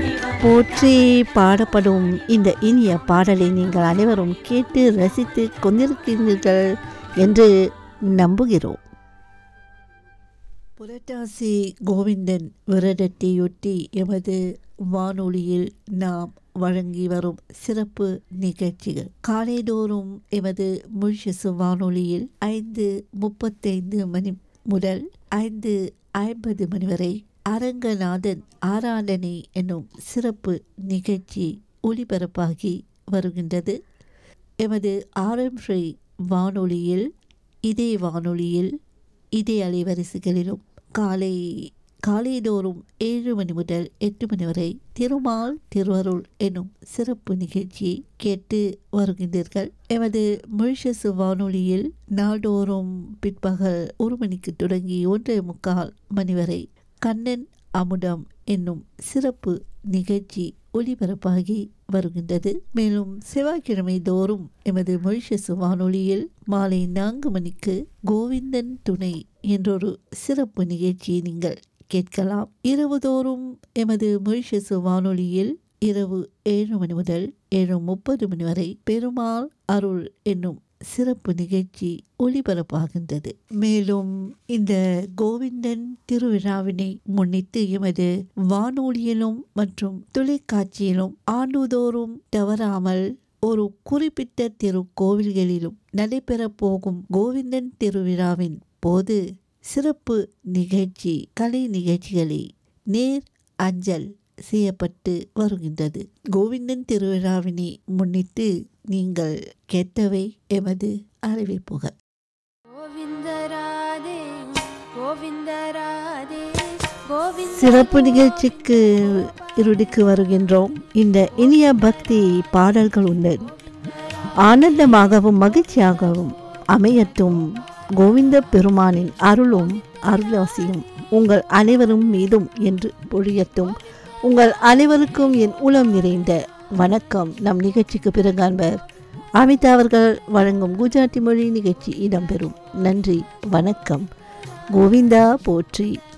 போற்றி பாடப்படும் இந்த இனிய பாடலை நீங்கள் அனைவரும் கேட்டு ரசித்து கொண்டிருக்கின்றீர்கள் என்று நம்புகிறோம் புரட்டாசி கோவிந்தன் விரதத்தையொட்டி எமது வானொலியில் நாம் வழங்கி வரும் சிறப்பு நிகழ்ச்சிகள் காலைதோறும் எமது முழிசு வானொலியில் ஐந்து முப்பத்தைந்து மணி முதல் ஐந்து ஐம்பது மணி வரை அரங்கநாதன் ஆராதனை என்னும் சிறப்பு நிகழ்ச்சி ஒளிபரப்பாகி வருகின்றது எமது ஆரம்பி வானொலியில் இதே வானொலியில் இதே அலைவரிசைகளிலும் காலை காலைதோறும் ஏழு மணி முதல் எட்டு மணி வரை திருமால் திருவருள் என்னும் சிறப்பு நிகழ்ச்சியை கேட்டு வருகின்றீர்கள் எமது மொழிஷஸ் வானொலியில் நாள்தோறும் பிற்பகல் ஒரு மணிக்கு தொடங்கி ஒன்றே முக்கால் மணி வரை கண்ணன் அமுதம் என்னும் சிறப்பு நிகழ்ச்சி ஒளிபரப்பாகி வருகின்றது மேலும் செவ்வாய்க்கிழமை தோறும் எமது மொழிஷஸ் வானொலியில் மாலை நான்கு மணிக்கு கோவிந்தன் துணை என்றொரு சிறப்பு நிகழ்ச்சியை நீங்கள் கேட்கலாம் இரவுதோறும் எமது மொழிஷஸ் வானொலியில் இரவு ஏழு மணி முதல் ஏழு முப்பது மணி வரை பெருமாள் அருள் என்னும் சிறப்பு நிகழ்ச்சி ஒளிபரப்பாகின்றது மேலும் இந்த கோவிந்தன் திருவிழாவினை முன்னிட்டு எமது வானொலியிலும் மற்றும் தொலைக்காட்சியிலும் ஆண்டுதோறும் தவறாமல் ஒரு குறிப்பிட்ட திருக்கோவில்களிலும் நடைபெறப் போகும் கோவிந்தன் திருவிழாவின் போது சிறப்பு நிகழ்ச்சி கலை நிகழ்ச்சிகளை நேர் அஞ்சல் செய்யப்பட்டு வருகின்றது கோவிந்தன் திருவிழாவினை முன்னிட்டு நீங்கள் கேட்டவை எமது அறிவிப்புகள் கோவிந்தராதே கோவிந்தராதே கோவிந்த சிறப்பு நிகழ்ச்சிக்கு இருடிக்கு வருகின்றோம் இந்த இனிய பக்தி பாடல்களுடன் ஆனந்தமாகவும் மகிழ்ச்சியாகவும் அமையட்டும் கோவிந்த பெருமானின் அருளும் அருளாசியும் உங்கள் அனைவரும் மீதும் என்று பொழியட்டும் உங்கள் அனைவருக்கும் என் உளம் நிறைந்த வணக்கம் நம் நிகழ்ச்சிக்கு பிறகு அன்பர் அமிதா அவர்கள் வழங்கும் குஜராத்தி மொழி நிகழ்ச்சி இடம்பெறும் நன்றி வணக்கம் கோவிந்தா போற்றி